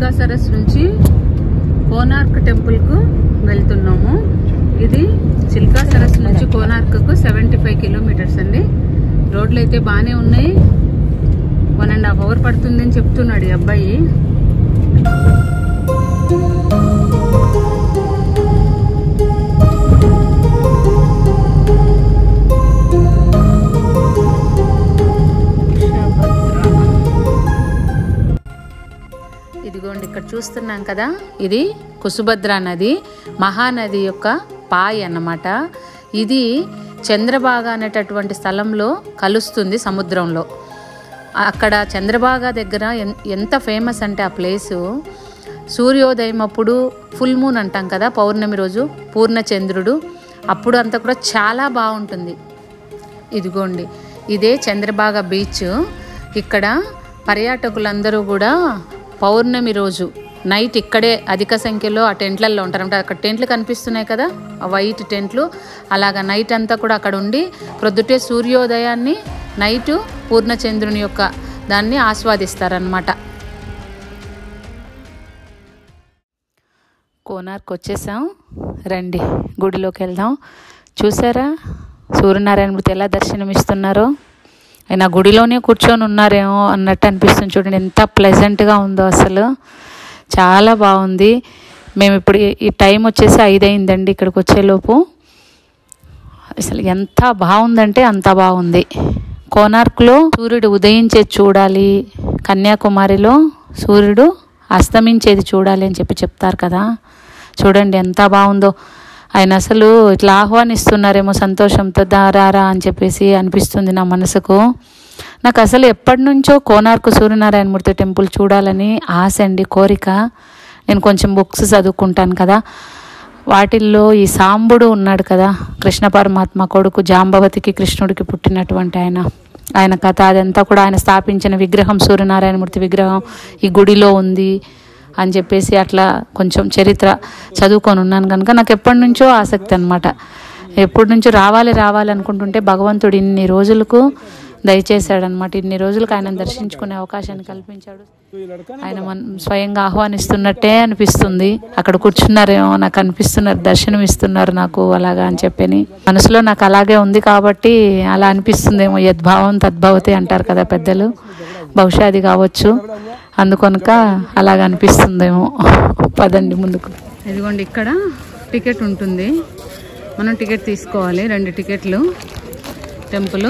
చిల్కా సరస్ నుంచి కోనార్క్ టెంపుల్ కు వెళ్తున్నాము ఇది చిల్కా సరస్ నుంచి కోనార్క్ కు సెవెంటీ ఫైవ్ కిలోమీటర్స్ అండి రోడ్లు అయితే బాగానే ఉన్నాయి వన్ అండ్ హాఫ్ అవర్ పడుతుందని చెప్తున్నాడు ఈ అబ్బాయి ఇదిగోండి ఇక్కడ చూస్తున్నాం కదా ఇది కుసుభద్ర నది మహానది యొక్క పాయ్ అన్నమాట ఇది చంద్రబాగ అనేటటువంటి స్థలంలో కలుస్తుంది సముద్రంలో అక్కడ చంద్రబాగ దగ్గర ఎన్- ఎంత ఫేమస్ అంటే ఆ ప్లేసు సూర్యోదయం అప్పుడు ఫుల్ మూన్ అంటాం కదా పౌర్ణమి రోజు పూర్ణచంద్రుడు అప్పుడు అంతా కూడా చాలా బాగుంటుంది ఇదిగోండి ఇదే చంద్రబాగ బీచ్ ఇక్కడ పర్యాటకులందరూ కూడా పౌర్ణమి రోజు నైట్ ఇక్కడే అధిక సంఖ్యలో ఆ టెంట్లలో ఉంటారు అంటే అక్కడ టెంట్లు కనిపిస్తున్నాయి కదా ఆ వైట్ టెంట్లు అలాగా నైట్ అంతా కూడా అక్కడ ఉండి ప్రొద్దుటే సూర్యోదయాన్ని నైటు పూర్ణచంద్రుని యొక్క దాన్ని ఆస్వాదిస్తారనమాట కోనార్క్ వచ్చేసాం రండి గుడిలోకి వెళ్దాం చూసారా సూర్యనారాయణమూర్తి ఎలా దర్శనమిస్తున్నారో ఆయన గుడిలోనే కూర్చొని ఉన్నారేమో అన్నట్టు అనిపిస్తుంది చూడండి ఎంత ప్లెజెంట్గా ఉందో అసలు చాలా బాగుంది మేము ఇప్పుడు ఈ- ఈ టైం వచ్చేసి ఐదు అయిందండి ఇక్కడికి వచ్చేలోపు అసలు ఎంత బాగుందంటే అంత బాగుంది కోనార్క్లో సూర్యుడు ఉదయించేది చూడాలి కన్యాకుమారిలో సూర్యుడు అస్తమించేది చూడాలి అని చెప్పి చెప్తారు కదా చూడండి ఎంత బాగుందో ఆయన అసలు ఇట్లా ఆహ్వానిస్తున్నారేమో సంతోషంతో దారారా అని చెప్పేసి అనిపిస్తుంది నా మనసుకు నాకు అసలు ఎప్పటి నుంచో కోనార్కు సూర్యనారాయణమూర్తి టెంపుల్ చూడాలని ఆశ అండి కోరిక నేను కొంచెం బుక్స్ చదువుకుంటాను కదా వాటిల్లో ఈ సాంబుడు ఉన్నాడు కదా కృష్ణ పరమాత్మ కొడుకు జాంబవతికి కృష్ణుడికి పుట్టినటువంటి ఆయన ఆయన కథ అదంతా కూడా ఆయన స్థాపించిన విగ్రహం సూర్యనారాయణమూర్తి విగ్రహం ఈ గుడిలో ఉంది అని చెప్పేసి అట్లా కొంచెం చరిత్ర చదువుకొని ఉన్నాను కనుక నాకు ఎప్పటి నుంచో ఆసక్తి అనమాట ఎప్పటి నుంచో రావాలి రావాలి అనుకుంటుంటే భగవంతుడు ఇన్ని రోజులకు దయచేశాడనమాట ఇన్ని రోజులకు ఆయన దర్శించుకునే అవకాశాన్ని కల్పించాడు ఆయన మన స్వయంగా ఆహ్వానిస్తున్నట్టే అనిపిస్తుంది అక్కడ కూర్చున్నారేమో నాకు అనిపిస్తున్నారు దర్శనం ఇస్తున్నారు నాకు అలాగా అని చెప్పని మనసులో నాకు అలాగే ఉంది కాబట్టి అలా అనిపిస్తుందేమో యద్భావం తద్భవతి అంటారు కదా పెద్దలు బహుశా అది కావచ్చు అందుకొనక అలాగ అనిపిస్తుందేమో పదండి ముందుకు ఇదిగోండి ఇక్కడ టికెట్ ఉంటుంది మనం టికెట్ తీసుకోవాలి రెండు టికెట్లు టెంపుల్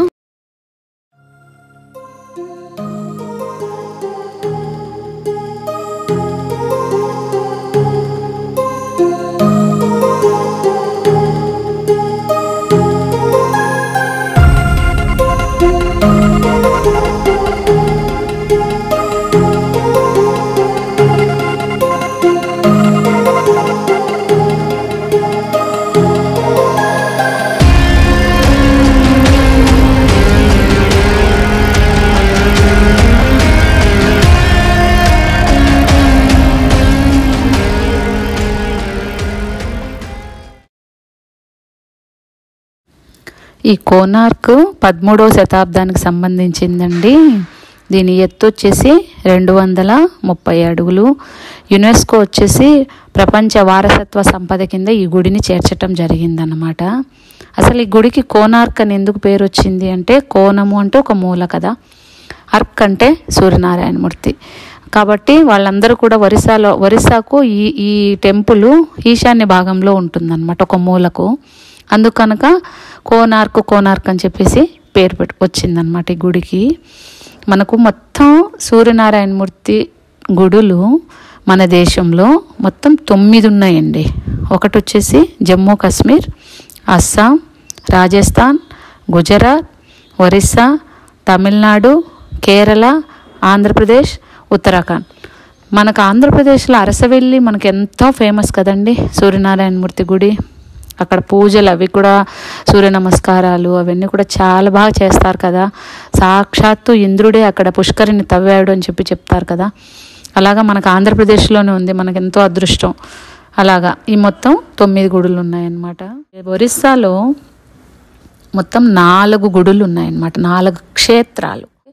ఈ కోనార్క్ పదమూడవ శతాబ్దానికి సంబంధించిందండి దీని ఎత్తు వచ్చేసి రెండు వందల ముప్పై అడుగులు యునెస్కో వచ్చేసి ప్రపంచ వారసత్వ సంపద కింద ఈ గుడిని చేర్చటం జరిగిందన్నమాట అసలు ఈ గుడికి కోనార్క్ అని ఎందుకు పేరు వచ్చింది అంటే కోనము అంటే ఒక మూల కదా అర్క్ అంటే సూర్యనారాయణమూర్తి కాబట్టి వాళ్ళందరూ కూడా ఒరిస్సాలో ఒరిస్సాకు ఈ ఈ టెంపుల్ ఈశాన్య భాగంలో ఉంటుందన్నమాట ఒక మూలకు అందుకనక కోనార్క్ కోనార్క్ అని చెప్పేసి పేరు పెట్టి వచ్చిందనమాట ఈ గుడికి మనకు మొత్తం సూర్యనారాయణమూర్తి గుడులు మన దేశంలో మొత్తం తొమ్మిది ఉన్నాయండి ఒకటి వచ్చేసి జమ్మూ కాశ్మీర్ అస్సాం రాజస్థాన్ గుజరాత్ ఒరిస్సా తమిళనాడు కేరళ ఆంధ్రప్రదేశ్ ఉత్తరాఖండ్ మనకు ఆంధ్రప్రదేశ్లో అరసవెల్లి మనకు ఎంతో ఫేమస్ కదండి సూర్యనారాయణమూర్తి గుడి అక్కడ పూజలు అవి కూడా సూర్య నమస్కారాలు అవన్నీ కూడా చాలా బాగా చేస్తారు కదా సాక్షాత్తు ఇంద్రుడే అక్కడ పుష్కరిని తవ్వాడు అని చెప్పి చెప్తారు కదా అలాగా మనకు ఆంధ్రప్రదేశ్లోనే ఉంది మనకు ఎంతో అదృష్టం అలాగా ఈ మొత్తం తొమ్మిది గుడులు ఉన్నాయన్నమాట ఒరిస్సాలో మొత్తం నాలుగు గుడులు ఉన్నాయన్నమాట నాలుగు క్షేత్రాలు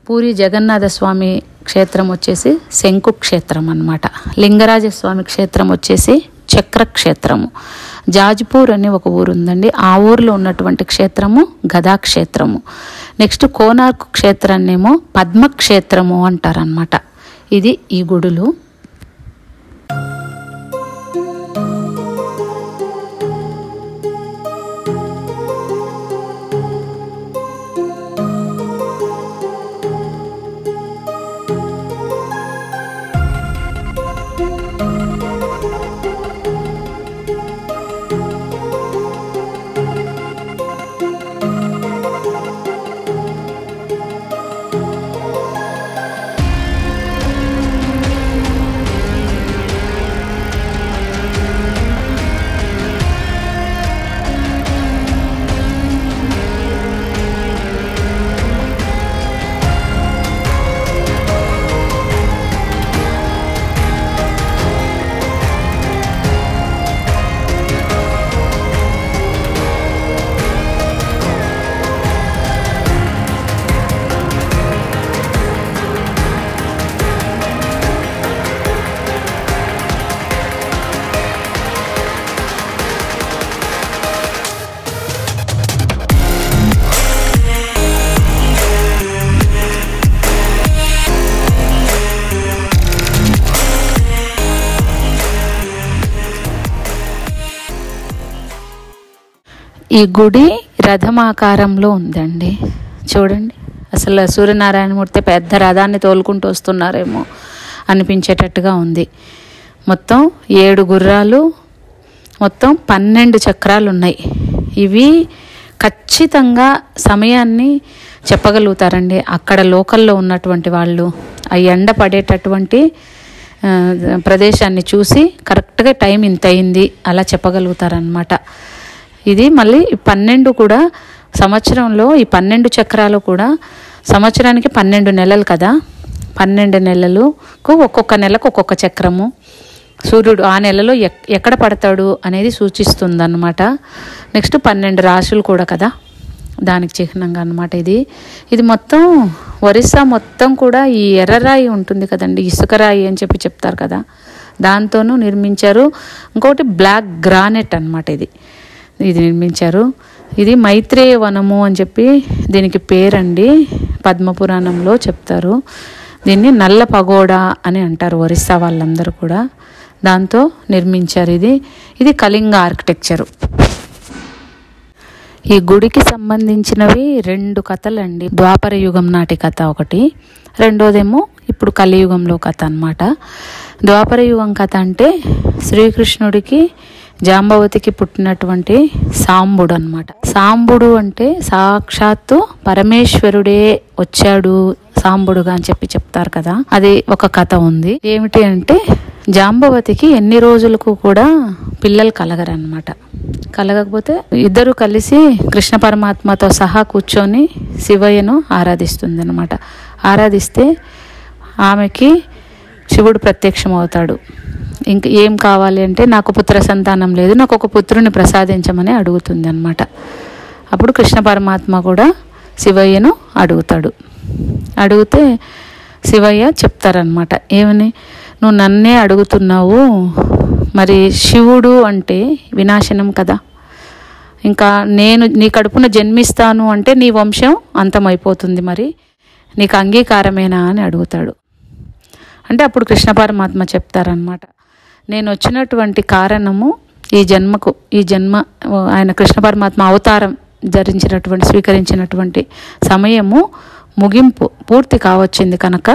పూరి జగన్నాథ స్వామి క్షేత్రం వచ్చేసి శంకు క్షేత్రం అన్నమాట లింగరాజ స్వామి క్షేత్రం వచ్చేసి చక్ర క్షేత్రము జాజ్పూర్ అని ఒక ఊరు ఉందండి ఆ ఊరిలో ఉన్నటువంటి క్షేత్రము గదా క్షేత్రము నెక్స్ట్ కోనార్క్ క్షేత్రాన్నేమో పద్మక్షేత్రము అంటారనమాట ఇది ఈ గుడులు ఈ గుడి రథమాకారంలో ఉందండి చూడండి అసలు సూర్యనారాయణమూర్తి పెద్ద రథాన్ని తోలుకుంటూ వస్తున్నారేమో అనిపించేటట్టుగా ఉంది మొత్తం ఏడు గుర్రాలు మొత్తం పన్నెండు చక్రాలు ఉన్నాయి ఇవి ఖచ్చితంగా సమయాన్ని చెప్పగలుగుతారండి అక్కడ లోకల్లో ఉన్నటువంటి వాళ్ళు ఆ ఎండ పడేటటువంటి ఆ, ప్రదేశాన్ని చూసి కరెక్ట్గా టైం ఇంత అయింది అలా చెప్పగలుగుతారనమాట ఇది మళ్ళీ ఈ పన్నెండు కూడా సంవత్సరంలో ఈ పన్నెండు చక్రాలు కూడా సంవత్సరానికి పన్నెండు నెలలు కదా పన్నెండు నెలలకు ఒక్కొక్క నెలకు ఒక్కొక్క చక్రము సూర్యుడు ఆ నెలలో ఎక్ ఎక్కడ పడతాడు అనేది సూచిస్తుంది అనమాట నెక్స్ట్ పన్నెండు రాశులు కూడా కదా దానికి చిహ్నంగా అనమాట ఇది ఇది మొత్తం ఒరిస్సా మొత్తం కూడా ఈ ఎర్రరాయి ఉంటుంది కదండి ఇసుకరాయి అని చెప్పి చెప్తారు కదా దాంతోనూ నిర్మించారు ఇంకొకటి బ్లాక్ గ్రానైట్ అన్నమాట ఇది ఇది నిర్మించారు ఇది మైత్రేయ వనము అని చెప్పి దీనికి పేరండి పద్మపురాణంలో చెప్తారు దీన్ని నల్ల పగోడా అని అంటారు ఒరిస్సా వాళ్ళందరూ కూడా దాంతో నిర్మించారు ఇది ఇది కళింగ ఆర్కిటెక్చరు ఈ గుడికి సంబంధించినవి రెండు కథలండి ద్వాపర యుగం నాటి కథ ఒకటి రెండోదేమో ఇప్పుడు కలియుగంలో కథ అన్నమాట ద్వాపర యుగం కథ అంటే శ్రీకృష్ణుడికి జాంబవతికి పుట్టినటువంటి సాంబుడు అన్నమాట సాంబుడు అంటే సాక్షాత్తు పరమేశ్వరుడే వచ్చాడు సాంబుడుగా అని చెప్పి చెప్తారు కదా అది ఒక కథ ఉంది ఏమిటి అంటే జాంబవతికి ఎన్ని రోజులకు కూడా పిల్లలు కలగరన్నమాట కలగకపోతే ఇద్దరు కలిసి కృష్ణ పరమాత్మతో సహా కూర్చొని శివయ్యను ఆరాధిస్తుంది అనమాట ఆరాధిస్తే ఆమెకి శివుడు ప్రత్యక్షం అవుతాడు ఇంక ఏం కావాలి అంటే నాకు పుత్ర సంతానం లేదు నాకు ఒక పుత్రుని ప్రసాదించమని అడుగుతుంది అనమాట అప్పుడు కృష్ణ పరమాత్మ కూడా శివయ్యను అడుగుతాడు అడిగితే శివయ్య చెప్తారనమాట ఏమని నువ్వు నన్నే అడుగుతున్నావు మరి శివుడు అంటే వినాశనం కదా ఇంకా నేను నీ కడుపున జన్మిస్తాను అంటే నీ వంశం అంతమైపోతుంది మరి నీకు అంగీకారమేనా అని అడుగుతాడు అంటే అప్పుడు కృష్ణ పరమాత్మ చెప్తారనమాట నేను వచ్చినటువంటి కారణము ఈ జన్మకు ఈ జన్మ ఆయన కృష్ణ పరమాత్మ అవతారం ధరించినటువంటి స్వీకరించినటువంటి సమయము ముగింపు పూర్తి కావచ్చింది కనుక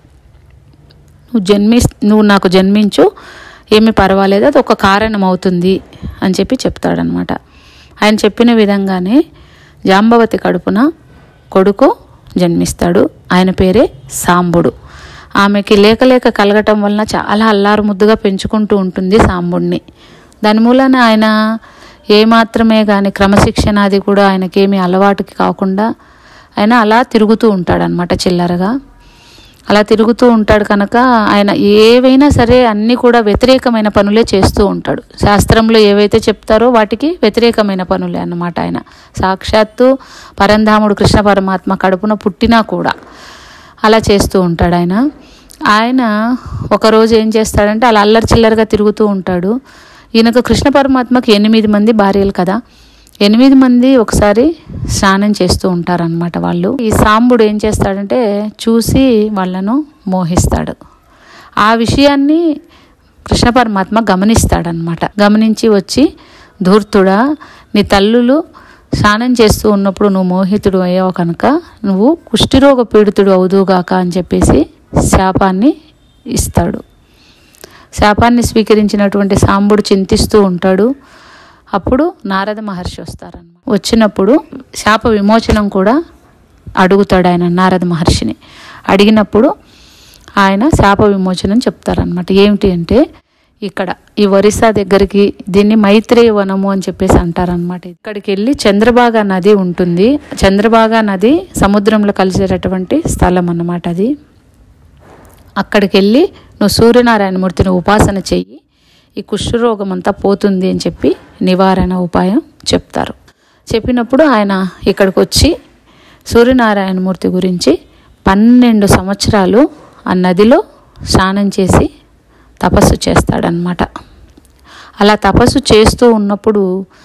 నువ్వు జన్మి నువ్వు నాకు జన్మించు ఏమీ పర్వాలేదు అది ఒక కారణం అవుతుంది అని చెప్పి చెప్తాడనమాట ఆయన చెప్పిన విధంగానే జాంబవతి కడుపున కొడుకు జన్మిస్తాడు ఆయన పేరే సాంబుడు ఆమెకి లేక లేక కలగటం వలన చాలా అల్లారు ముద్దుగా పెంచుకుంటూ ఉంటుంది సాంబుడిని దాని మూలన ఆయన ఏమాత్రమే కానీ క్రమశిక్షణ అది కూడా ఆయనకేమీ అలవాటుకి కాకుండా ఆయన అలా తిరుగుతూ ఉంటాడనమాట చిల్లరగా అలా తిరుగుతూ ఉంటాడు కనుక ఆయన ఏవైనా సరే అన్నీ కూడా వ్యతిరేకమైన పనులే చేస్తూ ఉంటాడు శాస్త్రంలో ఏవైతే చెప్తారో వాటికి వ్యతిరేకమైన పనులే అన్నమాట ఆయన సాక్షాత్తు పరంధాముడు కృష్ణ పరమాత్మ కడుపున పుట్టినా కూడా అలా చేస్తూ ఉంటాడు ఆయన ఆయన ఒకరోజు ఏం చేస్తాడంటే అలా అల్లరి చిల్లరగా తిరుగుతూ ఉంటాడు ఈయనకు కృష్ణ పరమాత్మకి ఎనిమిది మంది భార్యలు కదా ఎనిమిది మంది ఒకసారి స్నానం చేస్తూ ఉంటారనమాట వాళ్ళు ఈ సాంబుడు ఏం చేస్తాడంటే చూసి వాళ్ళను మోహిస్తాడు ఆ విషయాన్ని కృష్ణ పరమాత్మ గమనిస్తాడనమాట గమనించి వచ్చి ధూర్తుడా నీ తల్లులు స్నానం చేస్తూ ఉన్నప్పుడు నువ్వు మోహితుడు అయ్యావు కనుక నువ్వు కుష్ఠిరోగ పీడితుడు అవుదుగాక అని చెప్పేసి శాపాన్ని ఇస్తాడు శాపాన్ని స్వీకరించినటువంటి సాంబుడు చింతిస్తూ ఉంటాడు అప్పుడు నారద మహర్షి వస్తారన్నమాట వచ్చినప్పుడు శాప విమోచనం కూడా అడుగుతాడు ఆయన నారద మహర్షిని అడిగినప్పుడు ఆయన శాప విమోచనం చెప్తారనమాట ఏమిటి అంటే ఇక్కడ ఈ ఒరిస్సా దగ్గరికి దీన్ని మైత్రేయ వనము అని చెప్పేసి అంటారనమాట ఇక్కడికి వెళ్ళి చంద్రబాగా నది ఉంటుంది చంద్రబాగా నది సముద్రంలో కలిసేటటువంటి స్థలం అన్నమాట అది అక్కడికి వెళ్ళి నువ్వు సూర్యనారాయణమూర్తిని ఉపాసన చెయ్యి ఈ కుష్ఠరోగం అంతా పోతుంది అని చెప్పి నివారణ ఉపాయం చెప్తారు చెప్పినప్పుడు ఆయన ఇక్కడికి వచ్చి సూర్యనారాయణమూర్తి గురించి పన్నెండు సంవత్సరాలు ఆ నదిలో స్నానం చేసి తపస్సు చేస్తాడనమాట అలా తపస్సు చేస్తూ ఉన్నప్పుడు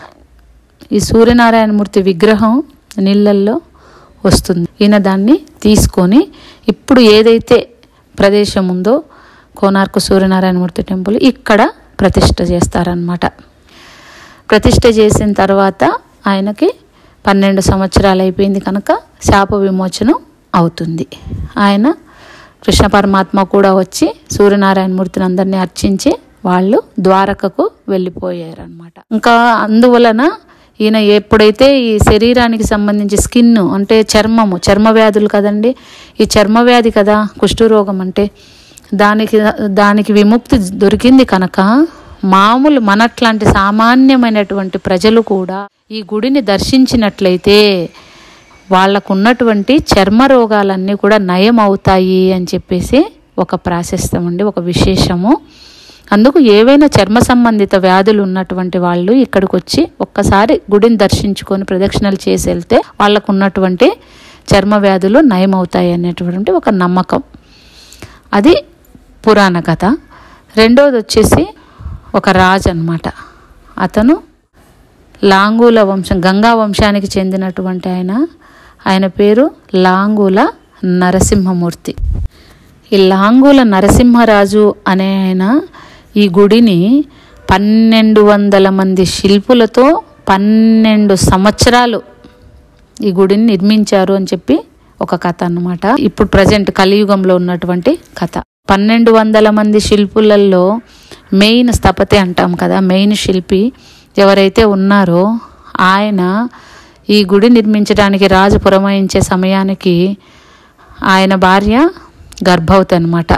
ఈ సూర్యనారాయణమూర్తి విగ్రహం నీళ్ళల్లో వస్తుంది ఈయన దాన్ని తీసుకొని ఇప్పుడు ఏదైతే ప్రదేశం ఉందో కోనార్కు సూర్యనారాయణమూర్తి టెంపుల్ ఇక్కడ ప్రతిష్ట చేస్తారనమాట ప్రతిష్ట చేసిన తర్వాత ఆయనకి పన్నెండు సంవత్సరాలు అయిపోయింది కనుక శాప విమోచనం అవుతుంది ఆయన కృష్ణ పరమాత్మ కూడా వచ్చి సూర్యనారాయణమూర్తిని అందరినీ అర్చించి వాళ్ళు ద్వారకకు వెళ్ళిపోయారనమాట ఇంకా అందువలన ఈయన ఎప్పుడైతే ఈ శరీరానికి సంబంధించి స్కిన్ అంటే చర్మము చర్మ వ్యాధులు కదండి ఈ చర్మ వ్యాధి కదా కుష్ఠరోగం అంటే దానికి దానికి విముక్తి దొరికింది కనుక మామూలు మనట్లాంటి సామాన్యమైనటువంటి ప్రజలు కూడా ఈ గుడిని దర్శించినట్లయితే వాళ్ళకున్నటువంటి చర్మ రోగాలన్నీ కూడా నయం అవుతాయి అని చెప్పేసి ఒక ప్రాశస్తం అండి ఒక విశేషము అందుకు ఏవైనా చర్మ సంబంధిత వ్యాధులు ఉన్నటువంటి వాళ్ళు ఇక్కడికి వచ్చి ఒక్కసారి గుడిని దర్శించుకొని ప్రదక్షిణలు చేసి వెళ్తే వాళ్ళకు ఉన్నటువంటి చర్మ వ్యాధులు నయమవుతాయి అనేటువంటి ఒక నమ్మకం అది పురాణ కథ రెండోది వచ్చేసి ఒక రాజు అనమాట అతను లాంగూల వంశం గంగా వంశానికి చెందినటువంటి ఆయన ఆయన పేరు లాంగూల నరసింహమూర్తి ఈ లాంగూల నరసింహరాజు అనే ఆయన ఈ గుడిని పన్నెండు వందల మంది శిల్పులతో పన్నెండు సంవత్సరాలు ఈ గుడిని నిర్మించారు అని చెప్పి ఒక కథ అన్నమాట ఇప్పుడు ప్రజెంట్ కలియుగంలో ఉన్నటువంటి కథ పన్నెండు వందల మంది శిల్పులలో మెయిన్ స్థపతి అంటాం కదా మెయిన్ శిల్పి ఎవరైతే ఉన్నారో ఆయన ఈ గుడి నిర్మించడానికి రాజు పురమాయించే సమయానికి ఆయన భార్య గర్భవతి అనమాట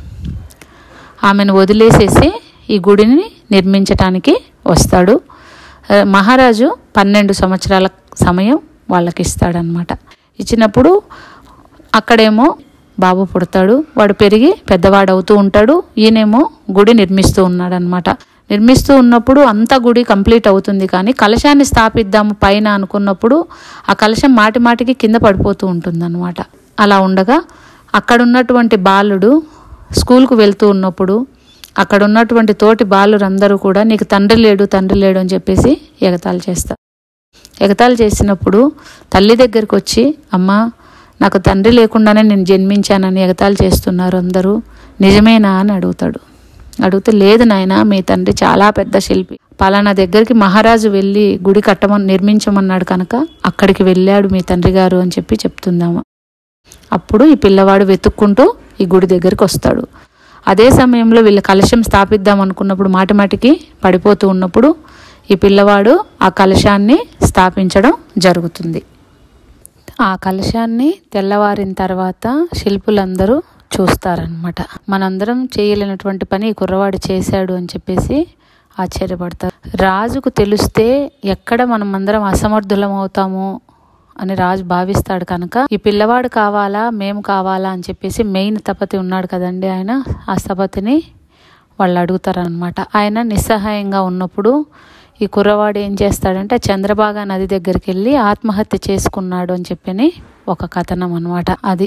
ఆమెను వదిలేసేసి ఈ గుడిని నిర్మించటానికి వస్తాడు ఆ, మహారాజు పన్నెండు సంవత్సరాల సమయం వాళ్ళకి ఇస్తాడనమాట ఇచ్చినప్పుడు అక్కడేమో బాబు పుడతాడు వాడు పెరిగి పెద్దవాడు అవుతూ ఉంటాడు ఈయనేమో గుడి నిర్మిస్తూ ఉన్నాడు అనమాట నిర్మిస్తూ ఉన్నప్పుడు అంత గుడి కంప్లీట్ అవుతుంది కానీ కలశాన్ని స్థాపిద్దాము పైన అనుకున్నప్పుడు ఆ కలశం మాటి మాటికి కింద పడిపోతూ ఉంటుందన్నమాట అలా ఉండగా అక్కడ ఉన్నటువంటి బాలుడు స్కూల్కు వెళ్తూ ఉన్నప్పుడు అక్కడ ఉన్నటువంటి తోటి బాలురందరూ కూడా నీకు తండ్రి లేడు తండ్రి లేడు అని చెప్పేసి ఎగతాళి చేస్తారు ఎగతాళి చేసినప్పుడు తల్లి దగ్గరికి వచ్చి అమ్మా నాకు తండ్రి లేకుండానే నేను జన్మించానని ఎగతాళి చేస్తున్నారు అందరూ నిజమేనా అని అడుగుతాడు అడిగితే లేదు నాయన మీ తండ్రి చాలా పెద్ద శిల్పి పలానా దగ్గరికి మహారాజు వెళ్ళి గుడి కట్టమని నిర్మించమన్నాడు కనుక అక్కడికి వెళ్ళాడు మీ తండ్రి గారు అని చెప్పి చెప్తుందామా అప్పుడు ఈ పిల్లవాడు వెతుక్కుంటూ ఈ గుడి దగ్గరికి వస్తాడు అదే సమయంలో వీళ్ళు కలశం స్థాపిద్దాం అనుకున్నప్పుడు మాటిమాటికి పడిపోతూ ఉన్నప్పుడు ఈ పిల్లవాడు ఆ కలశాన్ని స్థాపించడం జరుగుతుంది ఆ కలశాన్ని తెల్లవారిన తర్వాత శిల్పులందరూ చూస్తారనమాట మనందరం చేయలేనటువంటి పని ఈ కుర్రవాడు చేశాడు అని చెప్పేసి ఆశ్చర్యపడతారు రాజుకు తెలిస్తే ఎక్కడ మనం అందరం అసమర్థులం అవుతామో అని రాజు భావిస్తాడు కనుక ఈ పిల్లవాడు కావాలా మేము కావాలా అని చెప్పేసి మెయిన్ స్థపతి ఉన్నాడు కదండి ఆయన ఆ స్థపతిని వాళ్ళు అడుగుతారనమాట ఆయన నిస్సహాయంగా ఉన్నప్పుడు ఈ కుర్రవాడు ఏం చేస్తాడంటే చంద్రబాగా నది దగ్గరికి వెళ్ళి ఆత్మహత్య చేసుకున్నాడు అని చెప్పని ఒక కథనం అనమాట అది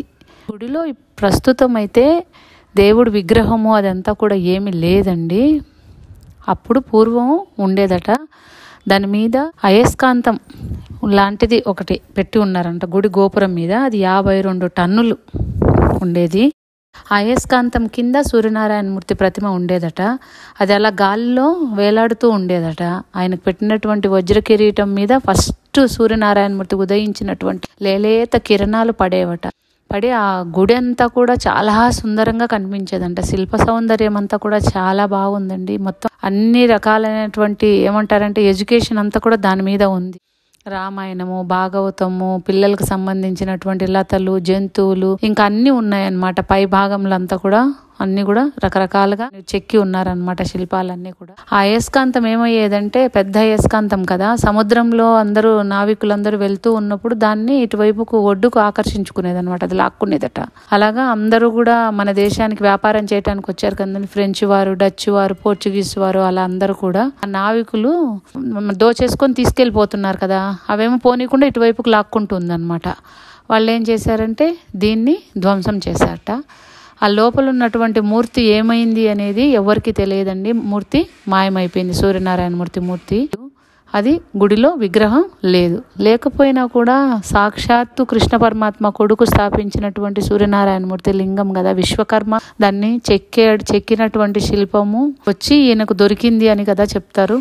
గుడిలో ప్రస్తుతం అయితే దేవుడి విగ్రహము అదంతా కూడా ఏమీ లేదండి అప్పుడు పూర్వం ఉండేదట దాని మీద అయస్కాంతం లాంటిది ఒకటి పెట్టి ఉన్నారంట గుడి గోపురం మీద అది యాభై రెండు టన్నులు ఉండేది ఆ అయస్కాంతం కింద సూర్యనారాయణమూర్తి ప్రతిమ ఉండేదట అది అలా గాలిలో వేలాడుతూ ఉండేదట ఆయనకు పెట్టినటువంటి వజ్ర కిరీటం మీద ఫస్ట్ సూర్యనారాయణమూర్తి ఉదయించినటువంటి లేలేత కిరణాలు పడేవట పడి ఆ గుడి అంతా కూడా చాలా సుందరంగా కనిపించేదంట శిల్ప సౌందర్యం అంతా కూడా చాలా బాగుందండి మొత్తం అన్ని రకాలైనటువంటి ఏమంటారంటే ఎడ్యుకేషన్ అంతా కూడా దాని మీద ఉంది రామాయణము భాగవతము పిల్లలకు సంబంధించినటువంటి లతలు జంతువులు ఇంకా అన్నీ ఉన్నాయన్నమాట పై భాగంలో అంతా కూడా అన్ని కూడా రకరకాలుగా చెక్కి ఉన్నారనమాట శిల్పాలన్నీ కూడా ఆ అయస్కాంతం ఏమయ్యేదంటే పెద్ద అయస్కాంతం కదా సముద్రంలో అందరూ నావికులందరూ వెళ్తూ ఉన్నప్పుడు దాన్ని ఇటువైపుకు ఒడ్డుకు ఆకర్షించుకునేది అనమాట అది లాక్కునేదట అలాగా అందరూ కూడా మన దేశానికి వ్యాపారం చేయడానికి వచ్చారు కదండి ఫ్రెంచ్ వారు డచ్ వారు పోర్చుగీస్ వారు అలా అందరూ కూడా ఆ నావికులు దోచేసుకొని తీసుకెళ్ళిపోతున్నారు కదా అవేమో పోనీకుండా ఇటువైపుకు లాక్కుంటుంది అనమాట వాళ్ళు ఏం చేశారంటే దీన్ని ధ్వంసం చేశారట ఆ లోపల ఉన్నటువంటి మూర్తి ఏమైంది అనేది ఎవరికి తెలియదండి మూర్తి మాయమైపోయింది సూర్యనారాయణ మూర్తి మూర్తి అది గుడిలో విగ్రహం లేదు లేకపోయినా కూడా సాక్షాత్తు కృష్ణ పరమాత్మ కొడుకు స్థాపించినటువంటి సూర్యనారాయణమూర్తి లింగం కదా విశ్వకర్మ దాన్ని చెక్కే చెక్కినటువంటి శిల్పము వచ్చి ఈయనకు దొరికింది అని కదా చెప్తారు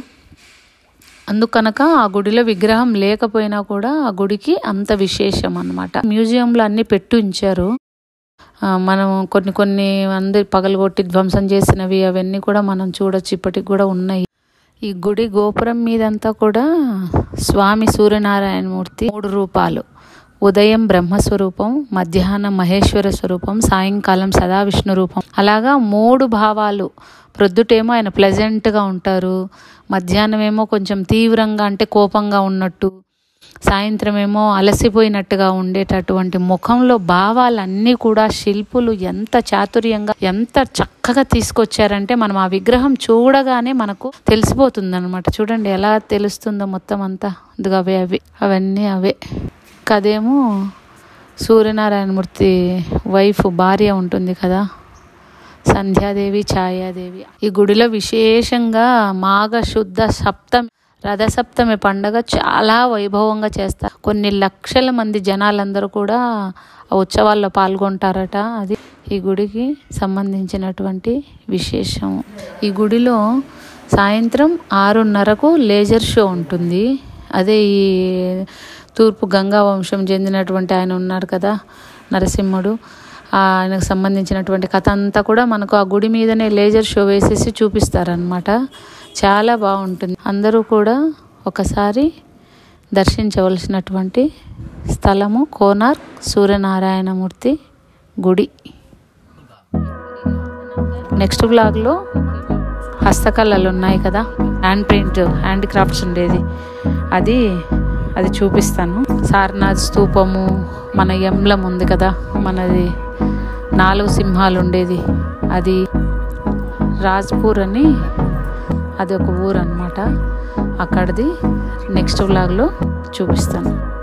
అందుకనక ఆ గుడిలో విగ్రహం లేకపోయినా కూడా ఆ గుడికి అంత విశేషం అనమాట మ్యూజియంలో అన్ని పెట్టి ఉంచారు ఆ, మనం కొన్ని కొన్ని అందరి పగలగొట్టి ధ్వంసం చేసినవి అవన్నీ కూడా మనం చూడొచ్చు ఇప్పటికి కూడా ఉన్నాయి ఈ గుడి గోపురం మీదంతా కూడా స్వామి సూర్యనారాయణమూర్తి మూడు రూపాలు ఉదయం బ్రహ్మస్వరూపం మధ్యాహ్నం మహేశ్వర స్వరూపం సాయంకాలం సదా విష్ణు రూపం అలాగా మూడు భావాలు ప్రొద్దుటేమో ఆయన ప్లెజెంట్గా ఉంటారు మధ్యాహ్నం ఏమో కొంచెం తీవ్రంగా అంటే కోపంగా ఉన్నట్టు సాయంత్రం ఏమో అలసిపోయినట్టుగా ఉండేటటువంటి ముఖంలో భావాలన్నీ కూడా శిల్పులు ఎంత చాతుర్యంగా ఎంత చక్కగా తీసుకొచ్చారంటే మనం ఆ విగ్రహం చూడగానే మనకు తెలిసిపోతుంది అనమాట చూడండి ఎలా తెలుస్తుందో మొత్తం అంతా ఇదిగో అవే అవి అవన్నీ అవే కదేమో సూర్యనారాయణమూర్తి వైఫ్ భార్య ఉంటుంది కదా సంధ్యాదేవి ఛాయాదేవి ఈ గుడిలో విశేషంగా మాఘ శుద్ధ సప్తమి రథసప్తమి పండగ చాలా వైభవంగా చేస్తారు కొన్ని లక్షల మంది జనాలందరూ కూడా ఆ ఉత్సవాల్లో పాల్గొంటారట అది ఈ గుడికి సంబంధించినటువంటి విశేషం ఈ గుడిలో సాయంత్రం ఆరున్నరకు లేజర్ షో ఉంటుంది అదే ఈ తూర్పు గంగా వంశం చెందినటువంటి ఆయన ఉన్నాడు కదా నరసింహుడు ఆ ఆయనకు సంబంధించినటువంటి కథ అంతా కూడా మనకు ఆ గుడి మీదనే లేజర్ షో వేసేసి చూపిస్తారనమాట చాలా బాగుంటుంది అందరూ కూడా ఒకసారి దర్శించవలసినటువంటి స్థలము కోనార్క్ సూర్యనారాయణమూర్తి గుడి నెక్స్ట్ బ్లాగ్లో హస్తకళలు ఉన్నాయి కదా హ్యాండ్ ప్రింట్ హ్యాండ్ క్రాఫ్ట్స్ ఉండేది అది అది చూపిస్తాను సారనాథ్ స్తూపము మన ఎంలం ఉంది కదా మనది నాలుగు సింహాలు ఉండేది అది రాజ్పూర్ అని అది ఒక ఊరు అనమాట అక్కడిది నెక్స్ట్ వ్లాగ్లో చూపిస్తాను